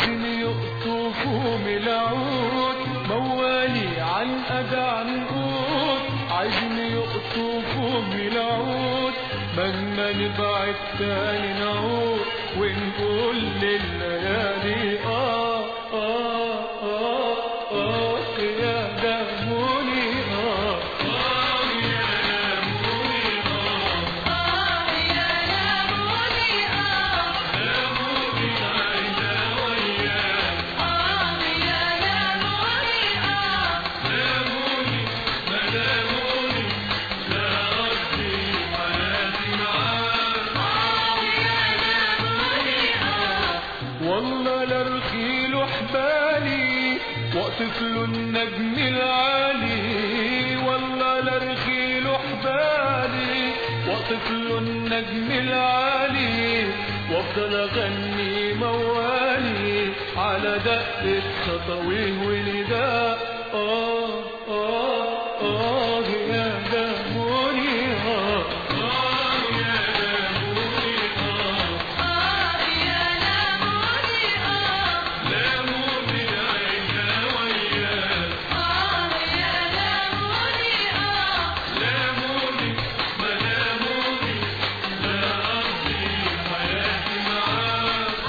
عايزين يقطفوا من العود موالي عن أدع نقود عايزين يقطفوا من العود مهما نبعد تاني نعود ونقول لليالي آه آه آه آه يا دموني آه آه يا دموني آه آه يا لموني آه دموني عايزة وياك آه يا لموني آه دموني ما دموني لا قصدي حياتي معاك آه يا لموني آه والله لا رخيل حبالي واقطف له النجم العالي والله لا رخيل حبالي واقطف له النجم العالي وافضل اغني موالي على دقة خطويه ونداء اه اه اه يا دموني اه اه يا دموني اه آه يا لموني آه لموني العيشة وياك آه يا لموني آه لموني ما لموني لا أقضي حياتي معاك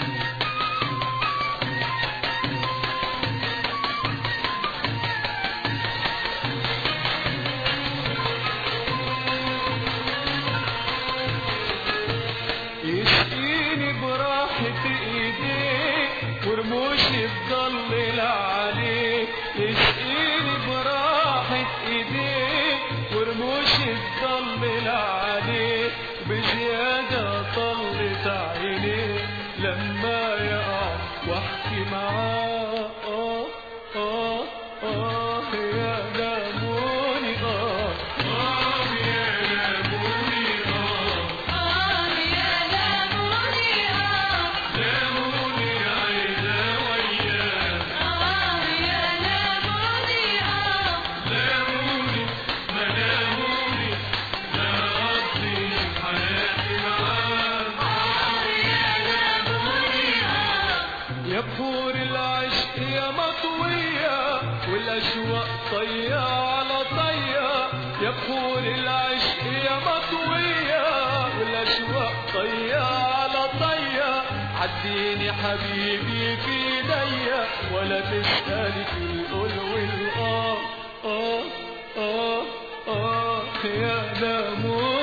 يسقيني براحة ايديك ورموشي تضلل عليك يسقيني براحة ايديك ورموشي تضلل عليك بزيادة طلت عينيك لما يقع واحكي معاه آه آه آه يا لموني آه آه يا لموني آه آه يا لموني آه لموني عايزة وياك آه يا لموني آه لموني ما لموني لا أقضي حياتي معاك آه يا لموني آه يا بخور العشق يا مطوية والأشواق طية على طية يا بخور العشق يا مطوية والأشواق طية على طية عديني حبيبي في ايديا ولا تسألي في القول والآه آه آه آه يا لمون